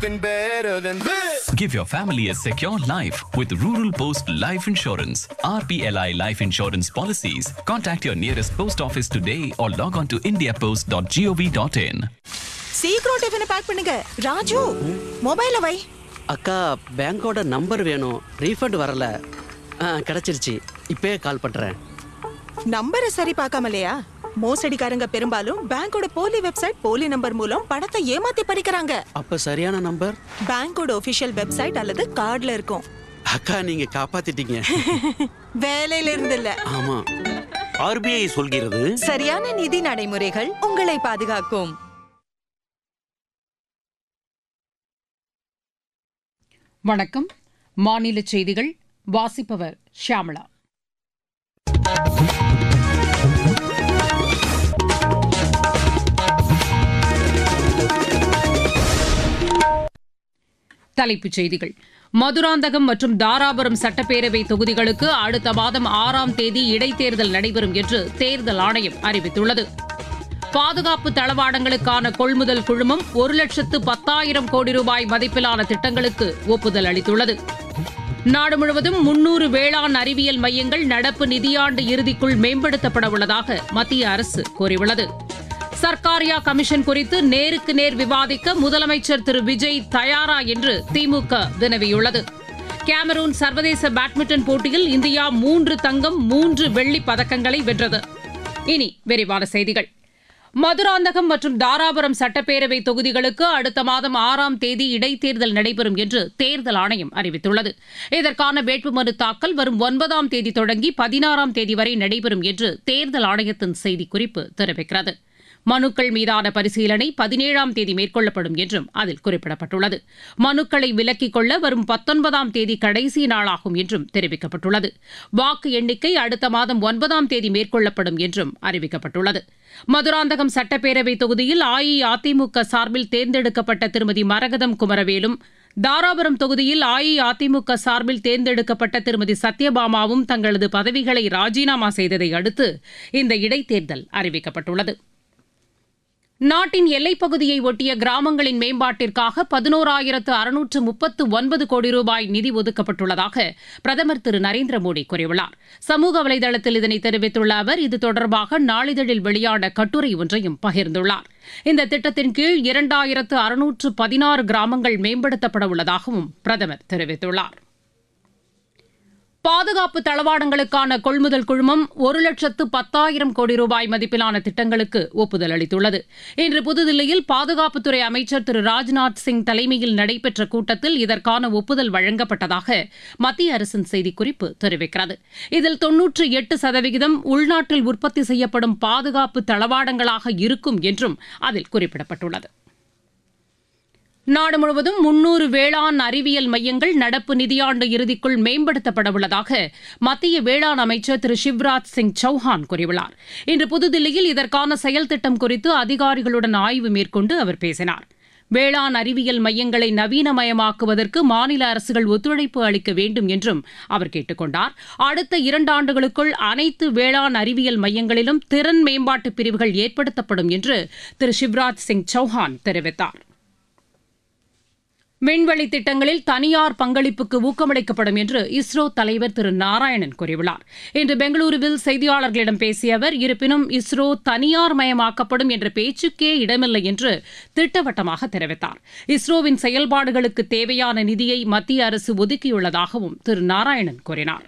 been better than this. Give your family a secure life with Rural Post Life Insurance. RPLI Life Insurance policies. Contact your nearest post office today or log on to indiapost.gov.in. சீக்கிரம் டிஃபனை back பண்ணுங்க ராஜு மொபைல வை அக்கா பேங்கோட number வேணும் refund வரல ஆ கிடச்சிருச்சு இப்பயே கால் பண்ணுறேன் நம்பரை சரி பார்க்காமலையா மோசடிக்காரங்க பெரும்பாலும் பேங்கோட போலி வெப்சைட் போலி நம்பர் மூலம் பணத்தை ஏமாத்தி பறிக்கிறாங்க அப்போ சரியான நம்பர் பேங்கோட ஒபிஷியல் வெப்சைட் அல்லது கார்டுல இருக்கும் அக்கா நீங்கள் காப்பாத்திட்டீங்க வேலையில இருந்து இல்ல ஆமாம் ஆர்பிஐ சொல்கிறது சரியான நிதி நடைமுறைகள் உங்களை பாதுகாக்கும் வணக்கம் மாநில செய்திகள் வாசிப்பவர் ஷியாமளா தலைப்புச் செய்திகள் மதுராந்தகம் மற்றும் தாராபுரம் சட்டப்பேரவை தொகுதிகளுக்கு அடுத்த மாதம் ஆறாம் தேதி இடைத்தேர்தல் நடைபெறும் என்று தேர்தல் ஆணையம் அறிவித்துள்ளது பாதுகாப்பு தளவாடங்களுக்கான கொள்முதல் குழுமம் ஒரு லட்சத்து பத்தாயிரம் கோடி ரூபாய் மதிப்பிலான திட்டங்களுக்கு ஒப்புதல் அளித்துள்ளது நாடு முழுவதும் முன்னூறு வேளாண் அறிவியல் மையங்கள் நடப்பு நிதியாண்டு இறுதிக்குள் மேம்படுத்தப்பட உள்ளதாக மத்திய அரசு கூறியுள்ளது சர்க்காரியா கமிஷன் குறித்து நேருக்கு நேர் விவாதிக்க முதலமைச்சர் திரு விஜய் தயாரா என்று திமுக வினவியுள்ளது கேமரூன் சர்வதேச பேட்மிண்டன் போட்டியில் இந்தியா மூன்று தங்கம் மூன்று வெள்ளிப் பதக்கங்களை வென்றது இனி விரிவான செய்திகள் மதுராந்தகம் மற்றும் தாராபுரம் சட்டப்பேரவை தொகுதிகளுக்கு அடுத்த மாதம் ஆறாம் தேதி இடைத்தேர்தல் நடைபெறும் என்று தேர்தல் ஆணையம் அறிவித்துள்ளது இதற்கான வேட்புமனு தாக்கல் வரும் ஒன்பதாம் தேதி தொடங்கி பதினாறாம் தேதி வரை நடைபெறும் என்று தேர்தல் ஆணையத்தின் செய்திக்குறிப்பு தெரிவிக்கிறது மனுக்கள் மீதான பரிசீலனை பதினேழாம் தேதி மேற்கொள்ளப்படும் என்றும் அதில் குறிப்பிடப்பட்டுள்ளது மனுக்களை விலக்கிக் கொள்ள வரும் பத்தொன்பதாம் தேதி கடைசி நாளாகும் என்றும் தெரிவிக்கப்பட்டுள்ளது வாக்கு எண்ணிக்கை அடுத்த மாதம் ஒன்பதாம் தேதி மேற்கொள்ளப்படும் என்றும் அறிவிக்கப்பட்டுள்ளது மதுராந்தகம் சட்டப்பேரவை தொகுதியில் அஇஅதிமுக சார்பில் தேர்ந்தெடுக்கப்பட்ட திருமதி மரகதம் குமரவேலும் தாராபுரம் தொகுதியில் அஇஅதிமுக சார்பில் தேர்ந்தெடுக்கப்பட்ட திருமதி சத்யபாமாவும் தங்களது பதவிகளை ராஜினாமா செய்ததை அடுத்து இந்த இடைத்தேர்தல் அறிவிக்கப்பட்டுள்ளது நாட்டின் எல்லைப் பகுதியை ஒட்டிய கிராமங்களின் மேம்பாட்டிற்காக பதினோராயிரத்து அறுநூற்று முப்பத்து ஒன்பது கோடி ரூபாய் நிதி ஒதுக்கப்பட்டுள்ளதாக பிரதமர் திரு நரேந்திர மோடி கூறியுள்ளார் சமூக வலைதளத்தில் இதனை தெரிவித்துள்ள அவர் இது தொடர்பாக நாளிதழில் வெளியான கட்டுரை ஒன்றையும் பகிர்ந்துள்ளார் இந்த திட்டத்தின் கீழ் இரண்டாயிரத்து அறுநூற்று பதினாறு கிராமங்கள் மேம்படுத்தப்பட உள்ளதாகவும் பிரதமர் தெரிவித்துள்ளார் பாதுகாப்பு தளவாடங்களுக்கான கொள்முதல் குழுமம் ஒரு லட்சத்து பத்தாயிரம் கோடி ரூபாய் மதிப்பிலான திட்டங்களுக்கு ஒப்புதல் அளித்துள்ளது இன்று புதுதில்லியில் பாதுகாப்புத்துறை அமைச்சர் திரு ராஜ்நாத் சிங் தலைமையில் நடைபெற்ற கூட்டத்தில் இதற்கான ஒப்புதல் வழங்கப்பட்டதாக மத்திய அரசின் செய்திக்குறிப்பு தெரிவிக்கிறது இதில் தொன்னூற்று எட்டு சதவிகிதம் உள்நாட்டில் உற்பத்தி செய்யப்படும் பாதுகாப்பு தளவாடங்களாக இருக்கும் என்றும் அதில் குறிப்பிடப்பட்டுள்ளது நாடு முழுவதும் முன்னூறு வேளாண் அறிவியல் மையங்கள் நடப்பு நிதியாண்டு இறுதிக்குள் மேம்படுத்தப்பட உள்ளதாக மத்திய வேளாண் அமைச்சர் திரு சிவ்ராஜ் சிங் சௌஹான் கூறியுள்ளார் இன்று புதுதில்லியில் இதற்கான செயல் திட்டம் குறித்து அதிகாரிகளுடன் ஆய்வு மேற்கொண்டு அவர் பேசினார் வேளாண் அறிவியல் மையங்களை நவீனமயமாக்குவதற்கு மாநில அரசுகள் ஒத்துழைப்பு அளிக்க வேண்டும் என்றும் அவர் கேட்டுக் கொண்டார் அடுத்த இரண்டாண்டுகளுக்குள் அனைத்து வேளாண் அறிவியல் மையங்களிலும் திறன் மேம்பாட்டு பிரிவுகள் ஏற்படுத்தப்படும் என்று திரு சிவ்ராஜ் சிங் சௌஹான் தெரிவித்தார் விண்வெளி திட்டங்களில் தனியார் பங்களிப்புக்கு ஊக்கமளிக்கப்படும் என்று இஸ்ரோ தலைவர் திரு நாராயணன் கூறியுள்ளார் இன்று பெங்களூருவில் செய்தியாளர்களிடம் பேசிய அவர் இருப்பினும் இஸ்ரோ தனியார் மயமாக்கப்படும் என்ற பேச்சுக்கே இடமில்லை என்று திட்டவட்டமாக தெரிவித்தார் இஸ்ரோவின் செயல்பாடுகளுக்கு தேவையான நிதியை மத்திய அரசு ஒதுக்கியுள்ளதாகவும் திரு நாராயணன் கூறினார்